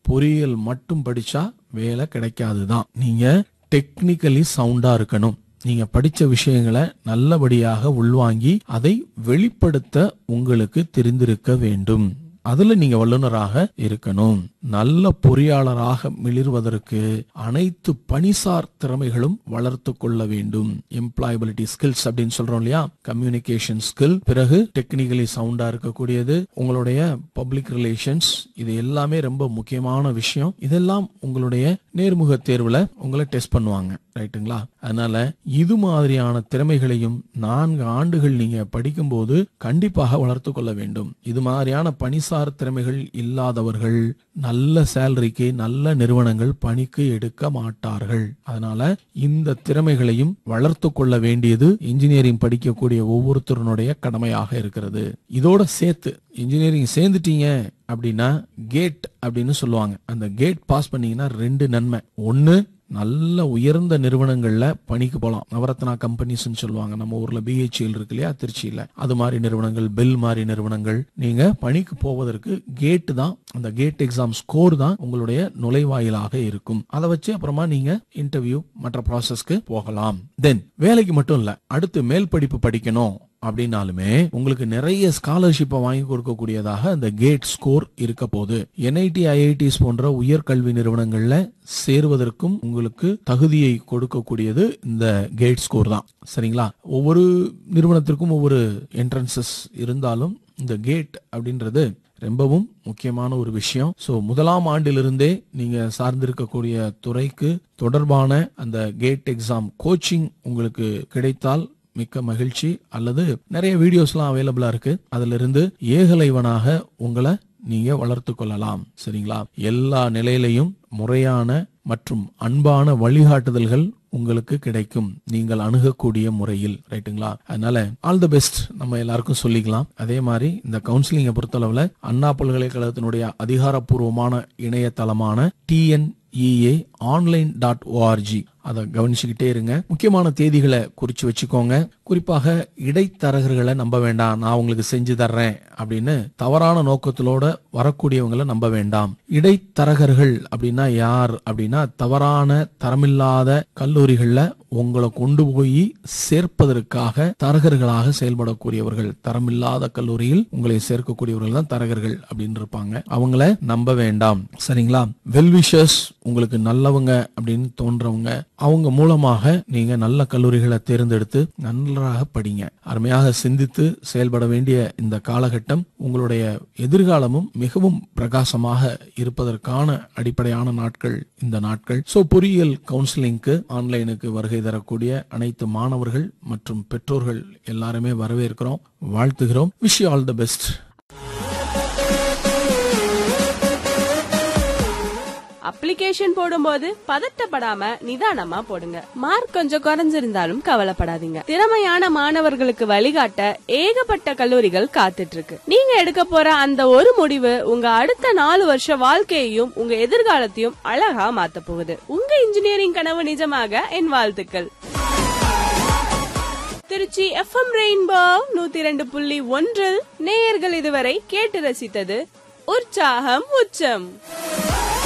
பொறியியல் மட்டும் படிச்சா வேலை கிடைக்காதுதான் நீங்க டெக்னிக்கலி சவுண்டா இருக்கணும் நீங்க படிச்ச விஷயங்களை நல்லபடியாக உள்வாங்கி அதை வெளிப்படுத்த உங்களுக்கு தெரிந்திருக்க வேண்டும் அதுல நீங்க வல்லுனராக இருக்கணும் நல்ல பொறியாளராக மிளிர்வதற்கு அனைத்து பணிசார் திறமைகளும் வளர்த்து கொள்ள வேண்டும் எம்ப்ளாயபிலிட்டி ஸ்கில்ஸ் அப்படின்னு சொல்றோம் இல்லையா கம்யூனிகேஷன் ஸ்கில் பிறகு டெக்னிக்கலி சவுண்டா இருக்கக்கூடியது உங்களுடைய பப்ளிக் ரிலேஷன்ஸ் இது எல்லாமே ரொம்ப முக்கியமான விஷயம் இதெல்லாம் உங்களுடைய நேர்முக தேர்வுல உங்களை டெஸ்ட் பண்ணுவாங்க ரைட்டுங்களா அதனால இது மாதிரியான திறமைகளையும் நான்கு ஆண்டுகள் நீங்க படிக்கும்போது கண்டிப்பாக வளர்த்து கொள்ள வேண்டும் இது மாதிரியான பணிசார் திறமைகள் இல்லாதவர்கள் நல்ல சேலரிக்கு நல்ல நிறுவனங்கள் பணிக்கு எடுக்க மாட்டார்கள் அதனால இந்த திறமைகளையும் வளர்த்து கொள்ள வேண்டியது இன்ஜினியரிங் படிக்கக்கூடிய ஒவ்வொருத்தருடைய கடமையாக இருக்கிறது இதோட சேர்த்து இன்ஜினியரிங் சேர்ந்துட்டீங்க அப்படின்னா கேட் அப்படின்னு சொல்லுவாங்க அந்த கேட் பாஸ் பண்ணீங்கன்னா ரெண்டு நன்மை ஒன்னு நல்ல உயர்ந்த நிறுவனங்கள்ல பணிக்கு போகலாம் நவரத்னா கம்பெனிஸ்னு சொல்லுவாங்க நம்ம ஊர்ல பிஹெச்எல் இருக்கு இல்லையா திருச்சியில அது மாதிரி நிறுவனங்கள் பெல் மாதிரி நிறுவனங்கள் நீங்க பணிக்கு போவதற்கு கேட் தான் அந்த கேட் எக்ஸாம் ஸ்கோர் தான் உங்களுடைய நுழைவாயிலாக இருக்கும் அதை வச்சு அப்புறமா நீங்க இன்டர்வியூ மற்ற ப்ராசஸ்க்கு போகலாம் தென் வேலைக்கு மட்டும் இல்ல அடுத்து மேல் படிப்பு படிக்கணும் அப்படின்னாலுமே உங்களுக்கு நிறைய ஸ்காலர்ஷிப்பை வாங்கி கொடுக்கக்கூடியதாக அந்த கேட் ஸ்கோர் இருக்க போகுது என்ஐடி ஐஐடிஸ் போன்ற உயர்கல்வி நிறுவனங்கள்ல சேருவதற்கும் உங்களுக்கு தகுதியை கொடுக்கக்கூடியது இந்த கேட் ஸ்கோர் தான் சரிங்களா ஒவ்வொரு நிறுவனத்திற்கும் ஒவ்வொரு என்ட்ரன்சஸ் இருந்தாலும் இந்த கேட் அப்படின்றது ரொம்பவும் முக்கியமான ஒரு விஷயம் சோ முதலாம் ஆண்டிலிருந்தே நீங்க சார்ந்திருக்கக்கூடிய துறைக்கு தொடர்பான அந்த கேட் எக்ஸாம் கோச்சிங் உங்களுக்கு கிடைத்தால் மிக்க மகிழ்ச்சி அல்லது நிறைய வீடியோஸ்லாம் அவைலபிளா இருக்கு அதுல இருந்து ஏகலைவனாக உங்களை நீங்க வளர்த்து கொள்ளலாம் சரிங்களா எல்லா நிலையிலையும் முறையான மற்றும் அன்பான வழிகாட்டுதல்கள் உங்களுக்கு கிடைக்கும் நீங்கள் அணுகக்கூடிய முறையில் ரைட்டுங்களா அதனால ஆல் தி பெஸ்ட் நம்ம எல்லாருக்கும் சொல்லிக்கலாம் அதே மாதிரி இந்த கவுன்சிலிங்கை பொறுத்தளவுல அண்ணா பல்கலைக்கழகத்தினுடைய அதிகாரப்பூர்வமான இணையதளமான டிஎன்இஏ ஆன்லைன் டாட் ஓஆர்ஜி அதை கவனிச்சுக்கிட்டே இருங்க முக்கியமான தேதிகளை குறிச்சு வச்சுக்கோங்க குறிப்பாக இடைத்தரகர்களை நம்ப வேண்டாம் நான் உங்களுக்கு செஞ்சு தர்றேன் அப்படின்னு தவறான நோக்கத்திலோட வரக்கூடியவங்களை நம்ப வேண்டாம் இடைத்தரகர்கள் அப்படின்னா யார் அப்படின்னா தவறான தரமில்லாத கல்லூரிகள்ல உங்களை கொண்டு போய் சேர்ப்பதற்காக தரகர்களாக செயல்படக்கூடியவர்கள் தரமில்லாத கல்லூரியில் உங்களை சேர்க்கக்கூடியவர்கள் தான் தரகர்கள் அப்படின்னு இருப்பாங்க அவங்கள நம்ப வேண்டாம் சரிங்களா வெல்விஷர்ஸ் உங்களுக்கு நல்லவங்க அப்படின்னு தோன்றவங்க அவங்க மூலமாக நீங்க நல்ல கல்லூரிகளை தேர்ந்தெடுத்து நன்றாக படிங்க அருமையாக சிந்தித்து செயல்பட வேண்டிய இந்த காலகட்டம் உங்களுடைய எதிர்காலமும் மிகவும் பிரகாசமாக இருப்பதற்கான அடிப்படையான நாட்கள் இந்த நாட்கள் சோ பொறியியல் கவுன்சிலிங்க்கு ஆன்லைனுக்கு வருகை தரக்கூடிய அனைத்து மாணவர்கள் மற்றும் பெற்றோர்கள் எல்லாருமே வரவேற்கிறோம் வாழ்த்துகிறோம் wish all the best application போடும்போது பதட்டப்படாம நிதானமா போடுங்க மார்க் கொஞ்சம் குறைஞ்சிருந்தாலும் கவலைப்படாதீங்க திறமையான மாணவர்களுக்கு வழிகாட்ட ஏகப்பட்ட கல்லூரிகள் காத்துட்டு இருக்கு நீங்க எடுக்க போற அந்த ஒரு முடிவு உங்க அடுத்த நாலு வருஷ வாழ்க்கையையும் உங்க எதிர்காலத்தையும் அழகா மாத்த போகுது உங்க இன்ஜினியரிங் கனவு நிஜமாக என் வாழ்த்துக்கள் திருச்சி எஃப்எம் ரெயின்போ நூத்தி ரெண்டு புள்ளி ஒன்றில் நேயர்கள் இதுவரை கேட்டு ரசித்தது உற்சாகம் உச்சம்